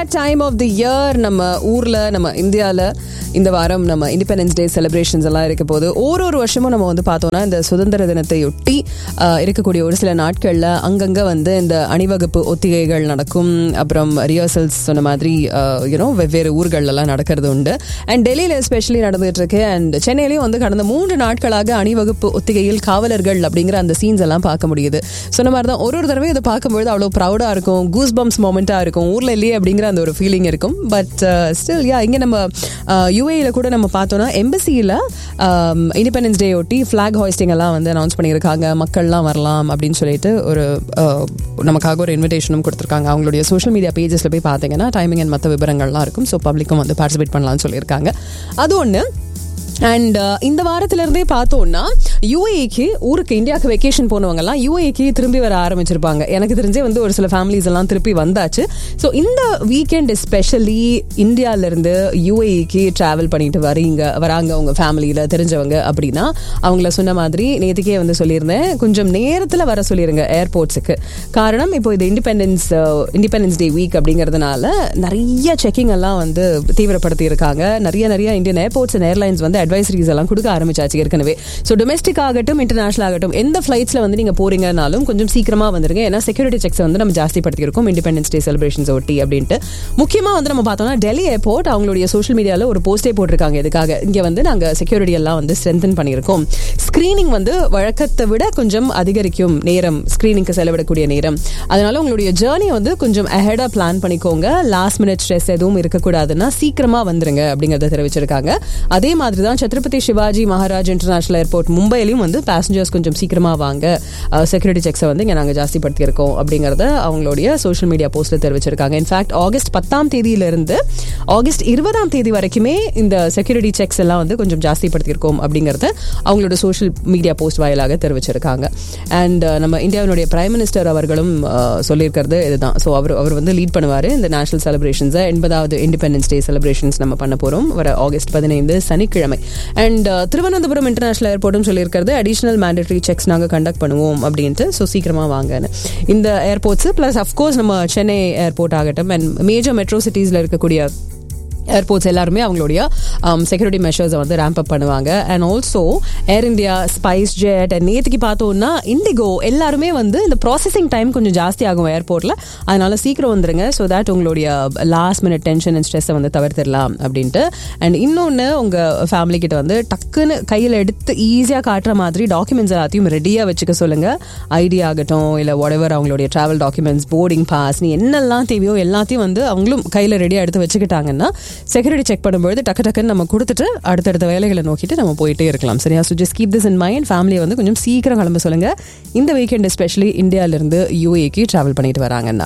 that time of the year நம்ம ஊர்ல நம்ம இந்தியால இந்த வாரம் நம்ம இண்டிபெண்டன்ஸ் டே செலிப்ரேஷன்ஸ் எல்லாம் இருக்க போது ஒரு ஒரு வருஷமும் நம்ம வந்து பார்த்தோம்னா இந்த சுதந்திர தினத்தையொட்டி ஆஹ், இருக்கக்கூடிய ஒரு சில நாட்கள்ல அங்கங்க வந்து இந்த அணிவகுப்பு ஒத்திகைகள் நடக்கும் அப்புறம் ரிஹர்சல்ஸ் சொன்ன மாதிரி யூனோ வெவ்வேறு ஊர்கள்ல எல்லாம் நடக்கிறது உண்டு அண்ட் டெல்லியில எஸ்பெஷலி நடந்துட்டு இருக்கு அண்ட் சென்னையிலயும் வந்து கடந்த மூன்று நாட்களாக அணிவகுப்பு ஒத்திகையில் காவலர்கள் அப்படிங்கிற அந்த சீன்ஸ் எல்லாம் பார்க்க முடியுது சொன்ன மாதிரி தான் ஒரு ஒரு தடவை இதை பார்க்கும்பொழுது அவ்வளோ ப்ரௌடா இருக்கும் கூஸ் பம்ப்ஸ் மொமெண்டா இருக்கும் ஊர்ல இல்லையே அப்படிங்கிற அந்த ஒரு ஃபீலிங் இருக்கும் பட் ஸ்டில் யா இங்க நம்ம யூஏல கூட நம்ம பார்த்தோம்னா எம்பசியில் இண்டிபெண்டன்ஸ் டே ஒட்டி ஃபிளாக் ஹாய்ஸ்டிங் எல்லாம் வந்து அனௌன்ஸ் பண்ணியிருக்காங்க மக்கள்லாம் வரலாம் அப்படின்னு சொல்லிட்டு ஒரு uh, நமக்காக ஒரு இன்விடேஷனும் கொடுத்துருக்காங்க அவங்களுடைய சோஷியல் மீடியா பேஜஸில் போய் பார்த்தீங்கன்னா டைமிங் அண்ட் மற்ற விவரங்கள்லாம் இருக்கும் ஸோ பப்ளிக்கும் வந்து பார்ட்டிசிபேட் பண்ணலாம்னு சொல்லியிருக்காங்க அது ஒன்று அண்ட் இந்த வாரத்துல இருந்தே பார்த்தோம்னா யூஏக்கு ஊருக்கு இந்தியாவுக்கு வெக்கேஷன் போனவங்கலாம் யூஏக்கு திரும்பி வர ஆரம்பிச்சிருப்பாங்க எனக்கு தெரிஞ்சே வந்து ஒரு சில ஃபேமிலிஸ் எல்லாம் திருப்பி வந்தாச்சு ஸோ இந்த வீக்கெண்ட் எஸ்பெஷலி இந்தியாவிலேருந்து யூஏக்கு ட்ராவல் பண்ணிட்டு வரீங்க வராங்க உங்க ஃபேமிலியில் தெரிஞ்சவங்க அப்படின்னா அவங்கள சொன்ன மாதிரி நேற்றுக்கே வந்து சொல்லியிருந்தேன் கொஞ்சம் நேரத்தில் வர சொல்லிடுங்க ஏர்போர்ட்ஸுக்கு காரணம் இப்போ இது இண்டிபெண்டன்ஸ் இண்டிபெண்டன்ஸ் டே வீக் அப்படிங்கிறதுனால நிறைய செக்கிங் எல்லாம் வந்து தீவிரப்படுத்தி இருக்காங்க நிறைய நிறைய இந்தியன் ஏர்போர்ட்ஸ் அண்ட் ஏர்லைன்ஸ் வந்து அட்வைசரிஸ் எல்லாம் கொடுக்க ஆரம்பிச்சாச்சு ஏற்கனவே ஸோ டொமஸ்டிக் ஆகட்டும் இன்டர்நேஷனல் ஆகட்டும் எந்த ஃபிளைட்ஸ்ல வந்து நீங்க போறீங்கனாலும் கொஞ்சம் சீக்கிரமா வந்துருங்க ஏன்னா செக்யூரிட்டி செக்ஸ் வந்து நம்ம ஜாஸ்தி படுத்திருக்கோம் இண்டிபெண்டன்ஸ் டே செலிப்ரேஷன்ஸ் ஒட்டி அப்படின்ட்டு முக்கியமா வந்து நம்ம பார்த்தோம்னா டெல்லி ஏர்போர்ட் அவங்களுடைய சோஷியல் மீடியால ஒரு போஸ்டே போட்டிருக்காங்க இதுக்காக இங்க வந்து நாங்க செக்யூரிட்டி எல்லாம் வந்து ஸ்ட்ரென்தன் பண்ணியிருக்கோம் ஸ்கிரீனிங் வந்து வழக்கத்தை விட கொஞ்சம் அதிகரிக்கும் நேரம் ஸ்கிரீனிங்க்கு செலவிடக்கூடிய நேரம் அதனால உங்களுடைய ஜேர்னி வந்து கொஞ்சம் அஹெடா பிளான் பண்ணிக்கோங்க லாஸ்ட் மினிட் ஸ்ட்ரெஸ் எதுவும் இருக்கக்கூடாதுன்னா சீக்கிரமா வந்துருங்க அப்படிங்கறத தெரிவிச்சிருக்காங்க அதே மாதிரி தான் சத்ரபதி சிவாஜி மகாராஜ் இன்டர்நேஷனல் ஏர்போர்ட் மும்பையிலும் வந்து பேசஞ்சர்ஸ் கொஞ்சம் சீக்கிரமா வாங்க செக்யூரிட்டி செக்ஸை வந்து இங்க நாங்க ஜாஸ்தி படுத்தியிருக்கோம் அப்படிங்கறத அவங்களுடைய சோஷியல் மீடியா போஸ்ட்ல தெரிவிச்சிருக்காங்க இன்ஃபேக்ட் ஆகஸ்ட் பத்தாம் தேதியில இருந்து ஆகஸ்ட் இருபதாம் தேதி வரைக்குமே இந்த செக்யூரிட்டி செக்ஸ் எல்லாம் வந்து கொஞ்சம் ஜாஸ்தி படுத்தியிருக்கோம் அப்படிங்கறத அவங்களோட சோஷியல் மீடியா போஸ்ட் வாயிலாக தெரிவிச்சிருக்காங்க அண்ட் நம்ம இந்தியாவினுடைய பிரைம் மினிஸ்டர் அவர்களும் அஹ், சொல்லியிருக்கிறது இதுதான் ஸோ அவர் அவர் வந்து லீட் பண்ணுவார் இந்த நேஷனல் செலிப்ரேஷன்ஸை எண்பதாவது இண்டிபெண்டன்ஸ் டே செலிப்ரேஷன்ஸ் நம்ம பண்ண போகிறோம் வர ஆகஸ்ட் பதினைந்து சனிக்கிழமை அண்ட் திருவனந்தபுரம் இன்டர்நேஷனல் ஏர்போர்ட்டும் சொல்லியிருக்கிறது அடிஷனல் மேண்டேட்டரி செக்ஸ் நாங்கள் கண்டக்ட் பண்ணுவோம் அப்படின்ட்டு ஸோ சீக்கிரமாக வாங்கன்னு இந்த ஏர்போர்ட்ஸ் ப்ளஸ் அஃப்கோர்ஸ் நம்ம சென்னை ஏர்போர்ட் ஆகட்டும் அண்ட் மேஜர் மெட்ரோ சிட்டிஸில் இருக்கக்கூடிய ஏர்போர்ட்ஸ் எல்லாருமே அவங்களுடைய செக்யூரிட்டி மெஷர்ஸை வந்து ரேம்ப் அப் பண்ணுவாங்க and also Air India SpiceJet and நேற்றுக்கு பார்த்தோம்னா இண்டிகோ எல்லாருமே வந்து இந்த ப்ராசஸிங் டைம் கொஞ்சம் ஜாஸ்தி ஆகும் ஏர்போர்ட்டில் அதனால சீக்கிரம் வந்துருங்க ஸோ தட் உங்களுடைய லாஸ்ட் மினிட் டென்ஷன் அண்ட் ஸ்ட்ரெஸ்ஸை வந்து தவிர்த்திடலாம் அப்படின்ட்டு அண்ட் இன்னொன்று உங்கள் ஃபேமிலி கிட்ட வந்து டக்குன்னு கையில் எடுத்து ஈஸியாக காட்டுற மாதிரி டாக்குமெண்ட்ஸ் எல்லாத்தையும் ரெடியாக வச்சுக்க சொல்லுங்கள் ஐடி ஆகட்டும் இல்லை whatever அவங்களுடைய ட்ராவல் டாக்குமெண்ட்ஸ் போர்டிங் பாஸ் நீ என்னெல்லாம் தேவையோ எல்லாத்தையும் வந்து அவங்களும் கையில் ரெடியாக எடுத்து வச்சுக்கிட்டாங்கன்னா செக்யூரிட்டி செக் பண்ணும்போது டக்கு டக்குன்னு நம்ம கொடுத்துட்டு அடுத்தடுத்த வேலைகளை நோக்கிட்டு நம்ம போயிட்டே இருக்கலாம் சரியா so just keep this in mind ஃபேமிலியை வந்து கொஞ்சம் சீக்கிரம் கிளம்ப சொல்லுங்க இந்த வீக்கெண்ட் எஸ்பெஷலி இந்தியாவிலிருந்து யூஏக்கு டிராவல் பண்ணிட்டு வராங்கன்னா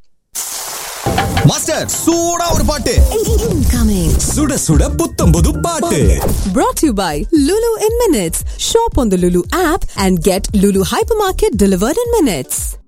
மாஸ்டர் சூடா ஒரு பாட்டு Incoming. சுட சுட புத்தம் புது பாட்டு Brought to you by Lulu in Minutes. Shop on the Lulu app and get Lulu Hypermarket delivered in minutes.